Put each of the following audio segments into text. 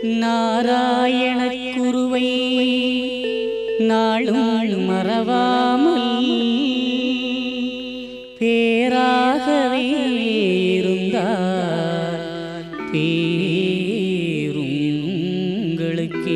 நாராயண குருவை நாளும் மறவாமல் பேராகவே இருந்தார் பேருங்களுக்கே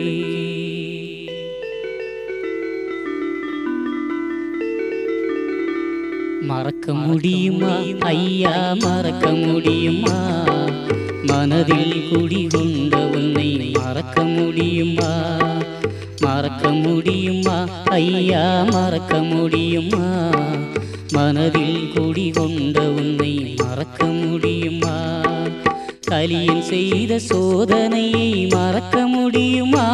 மறக்க முடியுமா ஐயா மறக்க முடியுமா மனதில் குடிகொண்ட உன்னை மறக்க முடியுமா மறக்க முடியுமா ஐயா மறக்க முடியுமா மனதில் குடிகொண்ட உன்னை மறக்க முடியுமா கலியன் செய்த சோதனையை மறக்க முடியுமா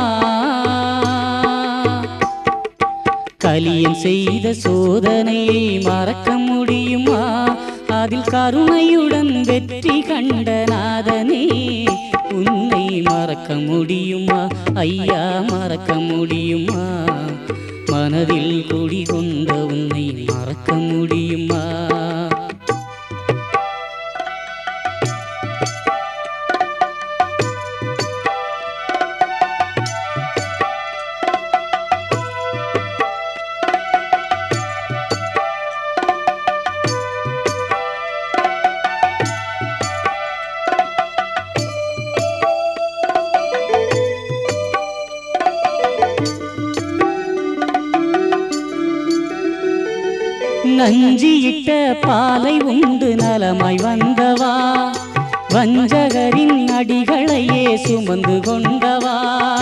கலியன் செய்த சோதனையை மறக்க முடியுமா அதில் கருணையுடன் வெற்றி கண்ட நாதனே உன்னை மறக்க முடியுமா ஐயா மறக்க முடியுமா மனதில் குடிகொண்ட உன்னை மறக்க முடியுமா நஞ்சியிட்ட பாலை உண்டு நலமாய் வந்தவா வஞ்சகரின் அடிகளையே சுமந்து கொண்டவா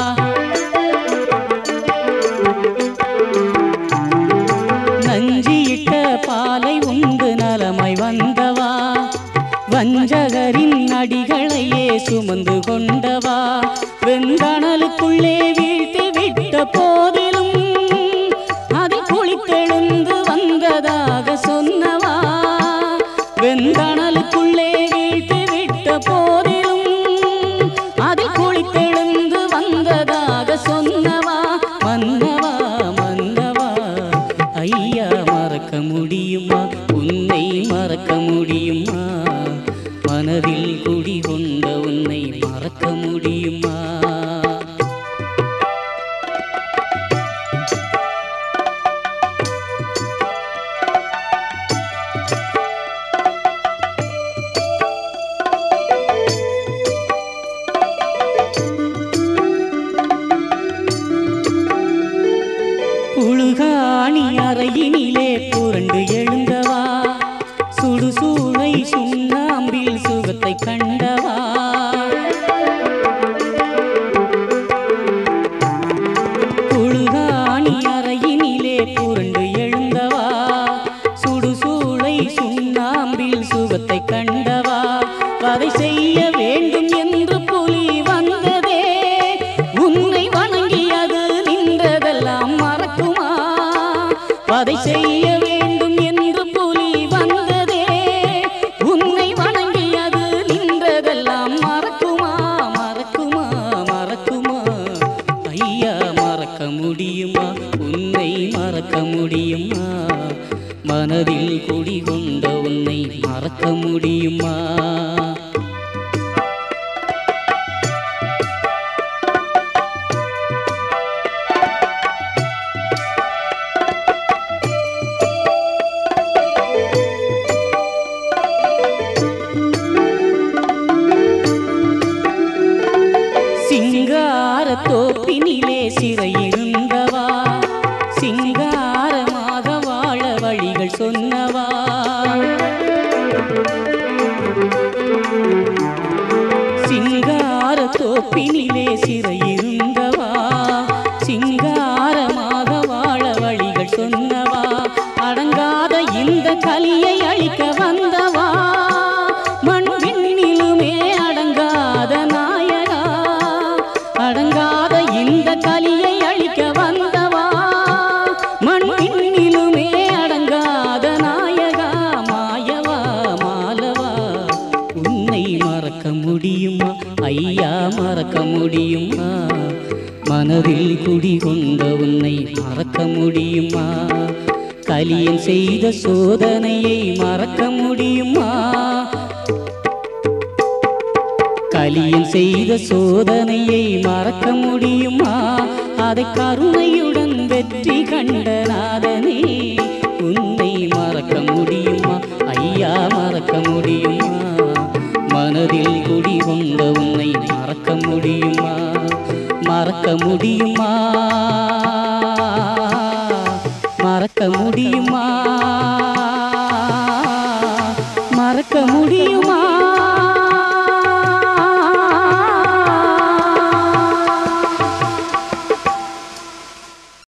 நஞ்சியிட்ட பாலை உண்டு நலமாய் வந்தவா வஞ்சகரின் அடிகளையே சுமந்து கொண்டவா வெண்கணலுக்குள்ளே வீழ்த்தி விட்ட போதிலும் அதில் குளித்தெழுந்து வந்ததாக சொன்னவா வெண்கணலுக்குள்ளே வீழ்த்தி விட்ட போதிலும் அதில் குளித்தெழுந்து வந்ததாக சொன்னவா மன்னவா மன்னவா ஐயா மறக்க முடியுமா உன்னை மறக்க முடியுமா மனதில் குடிகொண்ட உன்னை மறக்க முடியுமா புழுகாணி அறையினிலே புரண்டு எழுந்தவா சுடுசூளை சுண்ணாம்பில் சுகத்தை கண்டவா புழுகாணி அறையினிலே புரண்டு எழுந்தவா சுடுசூளை சுண்ணாம்பில் சுகத்தை கண்டவா வதை செய்ய வேண்டும் என்று புலி வந்ததே உன்னை வணங்கியது நின்றதெல்லாம் மறக்குமா வதை செய்ய வேண்டும் என்று புலி வந்ததே உன்னை வணங்கியது நின்றதெல்லாம் மறக்குமா மறக்குமா மறக்குமா ஐயா மறக்க முடியுமா உன்னை மறக்க முடியுமா மனதில் குடிகொண்ட உன்னை மறக்க முடியுமா சிங்கார தோப்பினிலே சிறையிருந்தவா சிங்காரமாக வாழ வழிகள் சொன்னவா சிங்கார தோப்பினிலே சிறையிருந்தவா சிங்காரமாக வாழ வழிகள் சொன்னவா அடங்காத இந்த கலியை அழிக்க வந்தவா மண் விண்ணிலுமே அடங்காத நாயகா அடங்காத இந்த கலியை அழிக்க வந்தவா மண் விண்ணிலுமே அடங்காத நாயகா மாயவா மாலவா உன்னை மறக்க முடியுமா ஐயா மறக்க முடியுமா மனதில் குடிகொண்ட உன்னை மறக்க முடியுமா கலியன் செய்த சோதனையை மறக்க முடியுமா கலியன் செய்த சோதனையை மறக்க முடியுமா அதை கருணையுடன் வெற்றி கண்ட நாதனே உன்னை மறக்க முடியுமா ஐயா மறக்க முடியுமா மனதில் குடி கொண்ட உன்னை மறக்க முடியுமா மறக்க முடியுமா மறக்க முடியுமா மறக்க முடியுமா